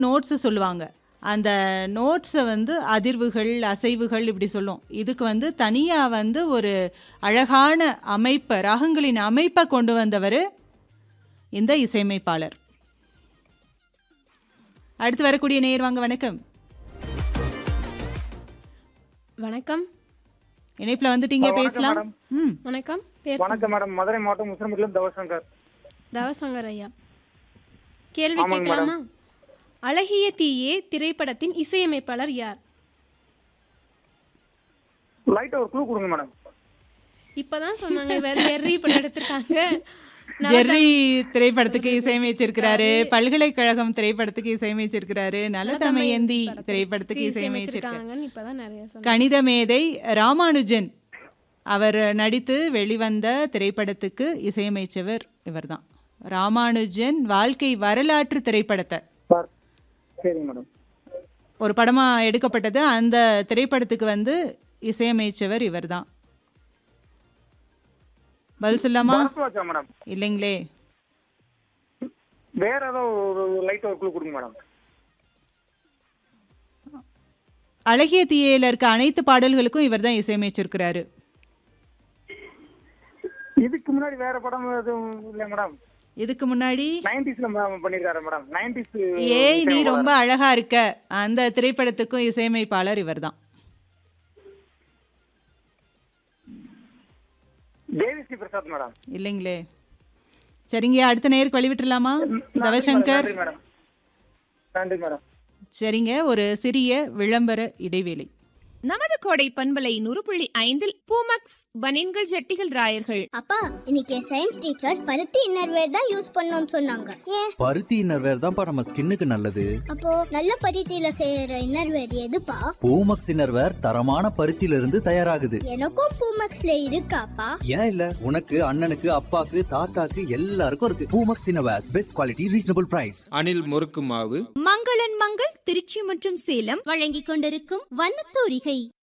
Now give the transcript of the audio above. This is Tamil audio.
நோட்ஸு சொல்லுவாங்க அந்த நோட்ஸை வந்து அதிர்வுகள் அசைவுகள் இப்படி சொல்லும் இதுக்கு வந்து தனியாக வந்து ஒரு அழகான அமைப்பை ராகங்களின் அமைப்பை கொண்டு வந்தவர் இந்த இசையமைப்பாளர் அடுத்து வரக்கூடிய நேயர் வாங்க வணக்கம் வணக்கம் இணைப்பில் வந்துட்டீங்க வணக்கம் பேசலாம் மேடம். ம் வணக்கம் பேர் வணக்கம் மேடம் மதுரை மாவட்டம் முசிறம்பட்டிலும் தவசங்கர் தவசங்கர் ஐயா கேள்வி ஆமாங்க கேட்கலாமா அழகிய தீயே திரைப்படத்தின் இசையமைப்பாளர் யார் லைட்டா ஒரு க்ளூ கொடுங்க மேடம் இப்பதான் சொன்னாங்க வேற ஜெர்ரி படம் எடுத்திருக்காங்க ஜெர்ரி திரைப்படத்துக்கு இசையமைச்சிருக்கிறாரு பல்கலைக்கழகம் திரைப்படத்துக்கு இசையமைச்சிருக்கிறாரு நலதமயந்தி திரைப்படத்துக்கு இசையமைச்சிருக்காரு இசையமைச்சிருக்காங்கன்னு இப்பதான் நிறைய சொன்னாங்க கணித மேதை ராமானுஜன் அவர் நடித்து வெளிவந்த திரைப்படத்துக்கு இசையமைச்சவர் இவர்தான் ராமானுஜன் வாழ்க்கை வரலாற்று திரைப்படத்தை சார் சரிங்க மேடம் ஒரு படமா எடுக்கப்பட்டது அந்த திரைப்படத்துக்கு வந்து இசையமைச்சவர் இவர்தான் பதில் சொல்லாமா பரத்வாஜா மேடம் இல்லைங்களே வேற ஏதோ ஒரு லைட்டா ஒரு க்ளூ கொடுங்க மேடம் அழகிய தீயையில் இருக்க அனைத்து பாடல்களுக்கும் இவர் தான் இசையமைச்சிருக்கிறாரு இதுக்கு முன்னாடி வேற படம் எதுவும் இல்ல மேடம் இதுக்கு முன்னாடி நைன்டிஸ்ல பண்ணிருக்காரு மேடம் நைன்டிஸ் ஏய் நீ ரொம்ப அழகா இருக்க அந்த திரைப்படத்துக்கும் இசையமைப்பாளர் இவர்தான் தேவிஸ்ரீ பிரசாத் மேடம் இல்லைங்களே சரிங்க அடுத்த நேருக்கு வழிவிட்டுலாமா தவசங்கர் நன்றி மேடம் நன்றி மேடம் சரிங்க ஒரு சிறிய விளம்பர இடைவேளை நமது கோடை பண்பலை நூறு புள்ளி ஐந்தில் பூமக்ஸ் பனின்கள் ஜட்டிகள் ராயர்கள் அப்பா இன்னைக்கு என் சயின்ஸ் டீச்சர் பருத்தி இன்னர்வேர் தான் யூஸ் பண்ணணும்னு சொன்னாங்க ஏன் பருத்தி இன்னர்வேர் தான்ப்பா நம்ம ஸ்கின்னுக்கு நல்லது அப்போ நல்ல பருத்தியில செய்யற இன்னர்வேர் எதுப்பா பூமக்ஸ் இன்னர்வேர் தரமான பருத்தியில இருந்து தயாராகுது எனக்கும் பூமக்ஸ்ல இருக்காப்பா ஏன் இல்ல உனக்கு அண்ணனுக்கு அப்பாக்கு தாத்தாக்கு எல்லாருக்கும் இருக்கு Poomex innerwears best quality reasonable price Anil முறுக்கு மாவு மங்களன் மங்கள் திருச்சி மற்றும் சேலம் வழங்கிக் கொண்டிருக்கும் வண்ணத்தூரிகை